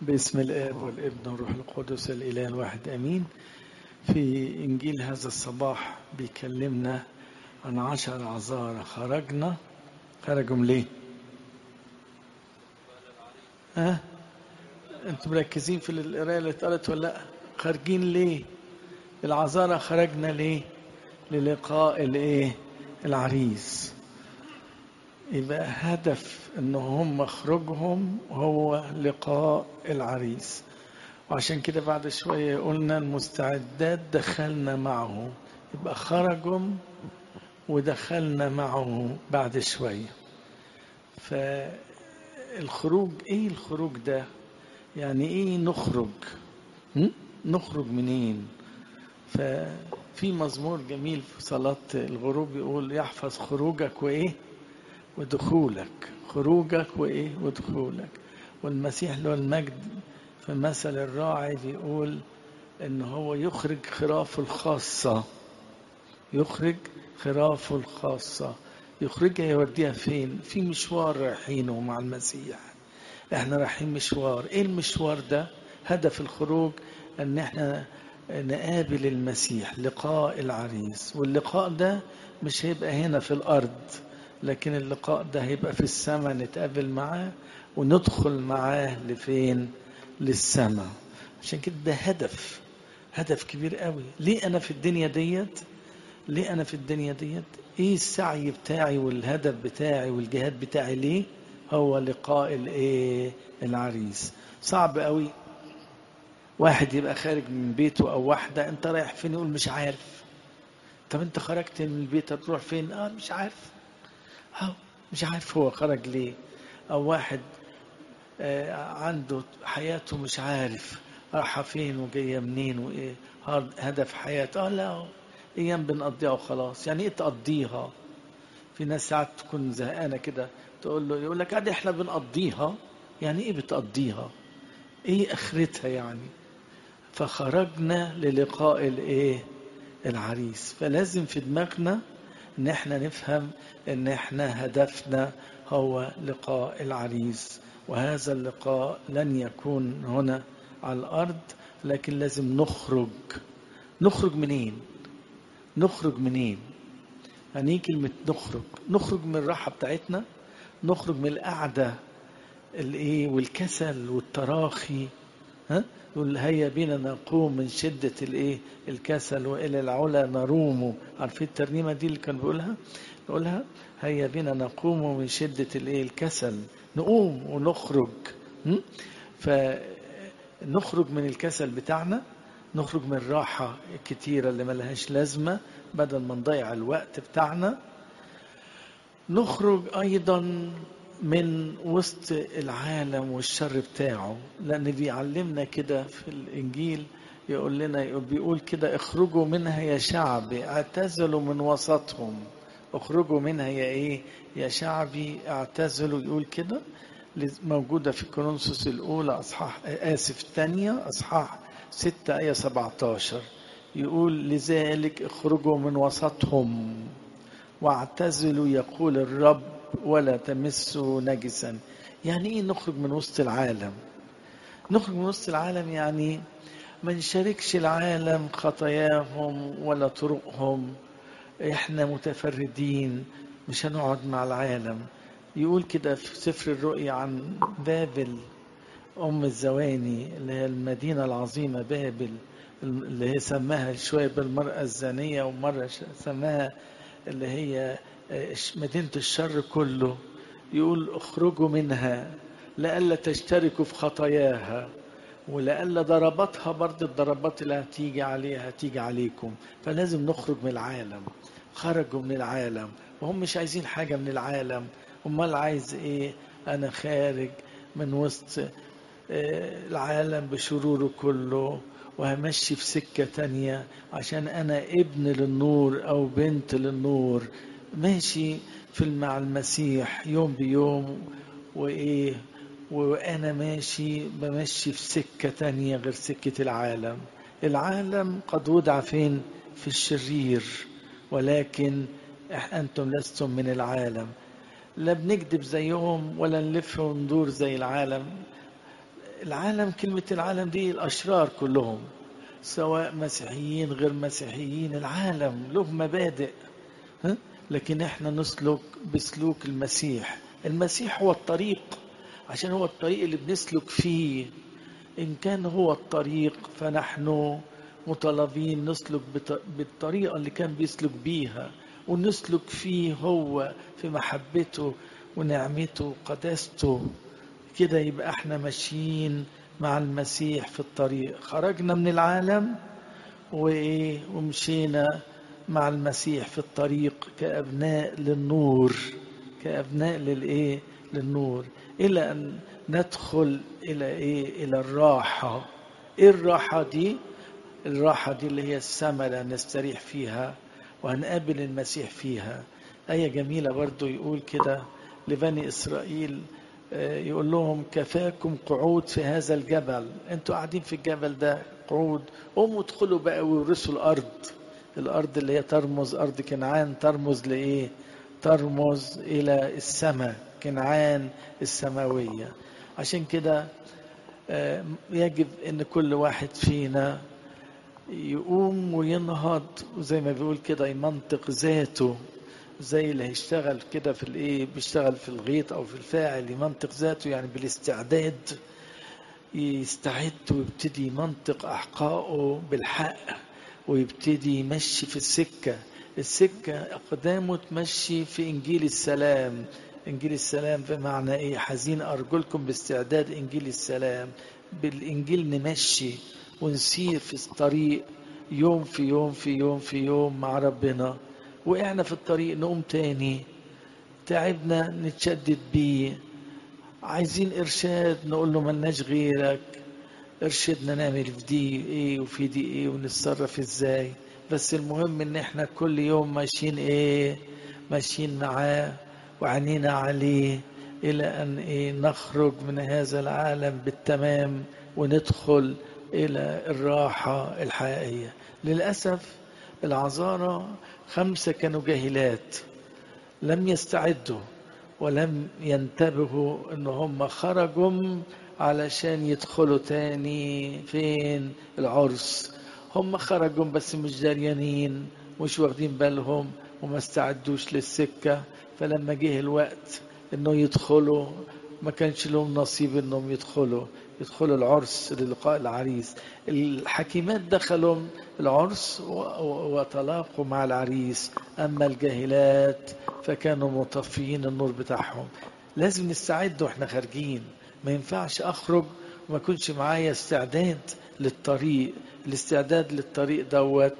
باسم الآب والابن والروح القدس الإله الواحد أمين في إنجيل هذا الصباح بيكلمنا عن عشر عذارى خرجنا خرجوا ليه؟ ها؟ أنتم مركزين في القراية اللي اتقالت ولا لأ؟ خارجين ليه؟ العذارى خرجنا ليه؟ للقاء الإيه؟ العريس يبقى هدف ان هم خروجهم هو لقاء العريس وعشان كده بعد شوية قلنا المستعدات دخلنا معه يبقى خرجوا ودخلنا معه بعد شوية فالخروج ايه الخروج ده يعني ايه نخرج م? نخرج منين ففي مزمور جميل في صلاة الغروب يقول يحفظ خروجك وايه ودخولك خروجك وايه ودخولك والمسيح له المجد في مثل الراعي بيقول ان هو يخرج خرافه الخاصة يخرج خرافه الخاصة يخرجها يوديها فين في مشوار رايحينه مع المسيح احنا رايحين مشوار ايه المشوار ده هدف الخروج ان احنا نقابل المسيح لقاء العريس واللقاء ده مش هيبقى هنا في الارض لكن اللقاء ده هيبقى في السماء نتقابل معاه وندخل معاه لفين للسماء عشان كده ده هدف هدف كبير قوي ليه انا في الدنيا ديت ليه انا في الدنيا ديت ايه السعي بتاعي والهدف بتاعي والجهاد بتاعي ليه هو لقاء الايه العريس صعب قوي واحد يبقى خارج من بيته او واحده انت رايح فين يقول مش عارف طب انت خرجت من البيت هتروح فين اه مش عارف أو مش عارف هو خرج ليه أو واحد عنده حياته مش عارف رايحة فين وجاية منين وإيه هدف حياته آه لا أيام بنقضيها وخلاص يعني إيه تقضيها في ناس ساعات تكون زهقانة كده تقول له يقول لك عادي إحنا بنقضيها يعني إيه بتقضيها إيه آخرتها يعني فخرجنا للقاء الإيه العريس فلازم في دماغنا ان احنا نفهم ان احنا هدفنا هو لقاء العريس وهذا اللقاء لن يكون هنا على الارض لكن لازم نخرج نخرج منين نخرج منين يعني ايه كلمة نخرج نخرج من الراحة بتاعتنا نخرج من القعدة الايه والكسل والتراخي ها يقول هيا بينا نقوم من شدة الايه الكسل والى العلا نروم عارفين الترنيمة دي اللي كان بيقولها نقولها هيا بينا نقوم من شدة الايه الكسل نقوم ونخرج فنخرج من الكسل بتاعنا نخرج من الراحة الكتيرة اللي ملهاش لازمة بدل ما نضيع الوقت بتاعنا نخرج أيضا من وسط العالم والشر بتاعه لأن بيعلمنا كده في الإنجيل يقول لنا بيقول كده اخرجوا منها يا شعبي اعتزلوا من وسطهم اخرجوا منها يا ايه يا شعبي اعتزلوا يقول كده موجودة في كورنثوس الأولى أصحاح آسف الثانية أصحاح 6 آية 17 يقول لذلك اخرجوا من وسطهم واعتزلوا يقول الرب ولا تمسوا نجسا يعني ايه نخرج من وسط العالم نخرج من وسط العالم يعني ما نشاركش العالم خطاياهم ولا طرقهم احنا متفردين مش هنقعد مع العالم يقول كده في سفر الرؤيا عن بابل ام الزواني اللي هي المدينه العظيمه بابل اللي هي سماها شويه بالمراه الزانيه ومره سماها اللي هي مدينة الشر كله يقول اخرجوا منها لئلا تشتركوا في خطاياها ولئلا ضرباتها برضه الضربات اللي هتيجي عليها هتيجي عليكم فلازم نخرج من العالم خرجوا من العالم وهم مش عايزين حاجة من العالم امال عايز ايه انا خارج من وسط العالم بشروره كله وهمشي في سكة تانية عشان أنا ابن للنور أو بنت للنور ماشي في مع المسيح يوم بيوم وإيه وأنا ماشي بمشي في سكة تانية غير سكة العالم العالم قد وضع فين في الشرير ولكن أنتم لستم من العالم لا بنكذب زيهم ولا نلف وندور زي العالم العالم كلمة العالم دي الأشرار كلهم سواء مسيحيين غير مسيحيين العالم له مبادئ ها؟ لكن احنا نسلك بسلوك المسيح المسيح هو الطريق عشان هو الطريق اللي بنسلك فيه إن كان هو الطريق فنحن مطالبين نسلك بالطريقة اللي كان بيسلك بيها ونسلك فيه هو في محبته ونعمته وقداسته كده يبقى احنا ماشيين مع المسيح في الطريق خرجنا من العالم وايه ومشينا مع المسيح في الطريق كأبناء للنور كأبناء للإيه للنور إلى أن ندخل إلى إيه إلى الراحة إيه الراحة دي الراحة دي اللي هي السماء اللي هنستريح فيها وهنقابل المسيح فيها آية جميلة برضو يقول كده لبني إسرائيل يقول لهم كفاكم قعود في هذا الجبل انتوا قاعدين في الجبل ده قعود قوموا ادخلوا بقى وورثوا الارض الارض اللي هي ترمز ارض كنعان ترمز لايه ترمز الى السماء كنعان السماويه عشان كده يجب ان كل واحد فينا يقوم وينهض وزي ما بيقول كده يمنطق ذاته زي اللي هيشتغل كده في الايه بيشتغل في الغيط او في الفاعل يمنطق ذاته يعني بالاستعداد يستعد ويبتدي يمنطق احقائه بالحق ويبتدي يمشي في السكه السكه اقدامه تمشي في انجيل السلام انجيل السلام بمعنى ايه حزين ارجلكم باستعداد انجيل السلام بالانجيل نمشي ونسير في الطريق يوم في يوم في يوم في يوم مع ربنا وقعنا في الطريق نقوم تاني تعبنا نتشدد بيه عايزين ارشاد نقول له ملناش غيرك ارشدنا نعمل في دي ايه وفي دي ايه ونتصرف ازاي بس المهم ان احنا كل يوم ماشيين ايه ماشيين معاه وعينينا عليه الى ان ايه نخرج من هذا العالم بالتمام وندخل الى الراحه الحقيقيه للاسف العذارى خمسه كانوا جاهلات لم يستعدوا ولم ينتبهوا ان هم خرجوا علشان يدخلوا تاني فين العرس هم خرجوا بس مش دريانين مش واخدين بالهم وما استعدوش للسكة فلما جه الوقت انه يدخلوا ما كانش لهم نصيب انهم يدخلوا يدخلوا العرس للقاء العريس الحكيمات دخلوا العرس وتلاقوا مع العريس اما الجاهلات فكانوا مطفيين النور بتاعهم لازم نستعد واحنا خارجين ما ينفعش اخرج وما يكونش معايا استعداد للطريق الاستعداد للطريق دوت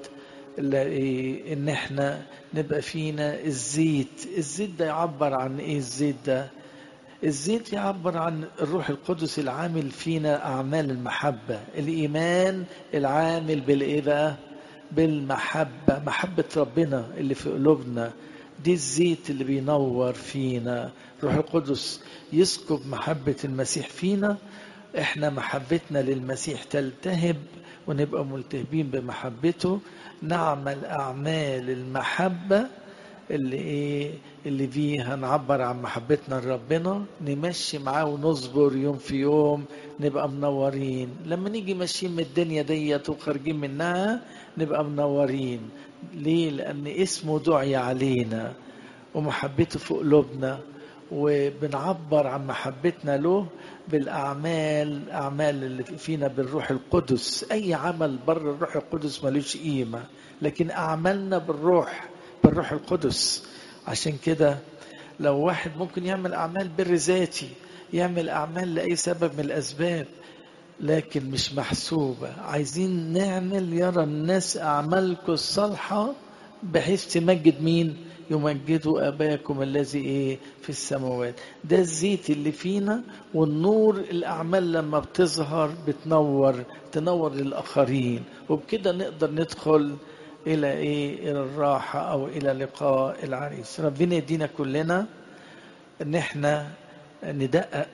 ان احنا نبقى فينا الزيت الزيت ده يعبر عن ايه الزيت ده الزيت يعبر عن الروح القدس العامل فينا اعمال المحبه الايمان العامل بالايه بقى بالمحبه محبه ربنا اللي في قلوبنا دي الزيت اللي بينور فينا روح القدس يسكب محبه المسيح فينا احنا محبتنا للمسيح تلتهب ونبقى ملتهبين بمحبته نعمل اعمال المحبه اللي ايه اللي بيها نعبر عن محبتنا لربنا نمشي معاه ونصبر يوم في يوم نبقى منورين لما نيجي ماشيين من الدنيا ديت وخارجين منها نبقى منورين ليه لان اسمه دعي علينا ومحبته في قلوبنا وبنعبر عن محبتنا له بالاعمال اعمال اللي فينا بالروح القدس اي عمل بره الروح القدس ملوش قيمه لكن اعمالنا بالروح بالروح القدس عشان كده لو واحد ممكن يعمل اعمال بر ذاتي يعمل اعمال لاي سبب من الاسباب لكن مش محسوبه عايزين نعمل يرى الناس اعمالكم الصالحه بحيث تمجد مين يمجدوا اباكم الذي ايه في السماوات ده الزيت اللي فينا والنور الاعمال لما بتظهر بتنور تنور للاخرين وبكده نقدر ندخل الى ايه الى الراحه او الى لقاء العريس ربنا يدينا كلنا ان احنا ندقق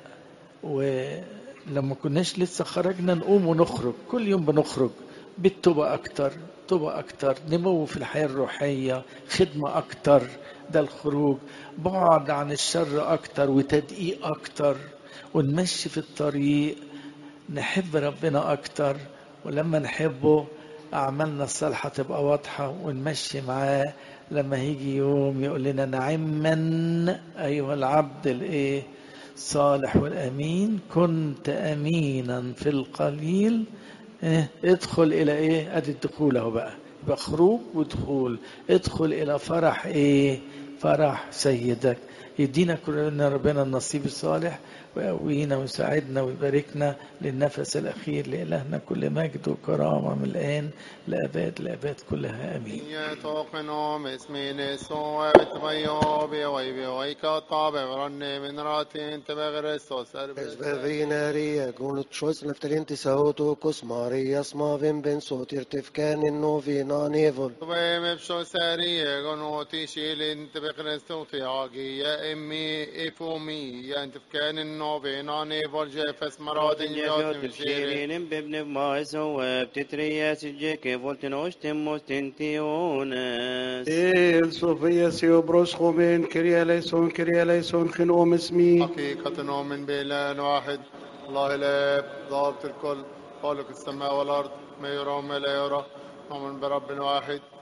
ولما كناش لسه خرجنا نقوم ونخرج كل يوم بنخرج بالتوبه اكتر توبه اكتر نمو في الحياه الروحيه خدمه اكتر ده الخروج بعد عن الشر اكتر وتدقيق اكتر ونمشي في الطريق نحب ربنا أكتر ولما نحبه أعمالنا الصالحة تبقى واضحة ونمشي معاه لما هيجي يوم يقول لنا نعما أيها العبد الإيه صالح والأمين كنت أمينا في القليل إيه ادخل إلى إيه أدي الدخول أهو بقى يبقى خروج ودخول ادخل إلى فرح إيه فرح سيدك يدينا كلنا ربنا النصيب الصالح ويقوينا ويساعدنا ويباركنا للنفس الأخير لإلهنا كل مجد وكرامة من الآن لأباد لأباد كلها أمين يتوقنهم اسمين سوء بتبيوبي ويبي ويكطاب برني من راتين تبغرستوس Esbevineri gunut šos neftalin tisautokus Marijas mavim ben sotir tifkanin novina nevol. طبيم بشو سارية قنوتي شيل انت بخرستو تياغي يا امي افومي يا انت بكان النوفينا نيفول جيفس مراد يوت مشيري Shirinin bibni maiso web titriyas jeke voltin oshtin mostintiones. إل صوفيا سيوبروس خومين كريا ليسون كريا ليسون خنوم اسمي حقيقة نؤمن بإله واحد الله الآب ضابط الكل خالق السماء والأرض ما يرى وما لا يرى نؤمن برب واحد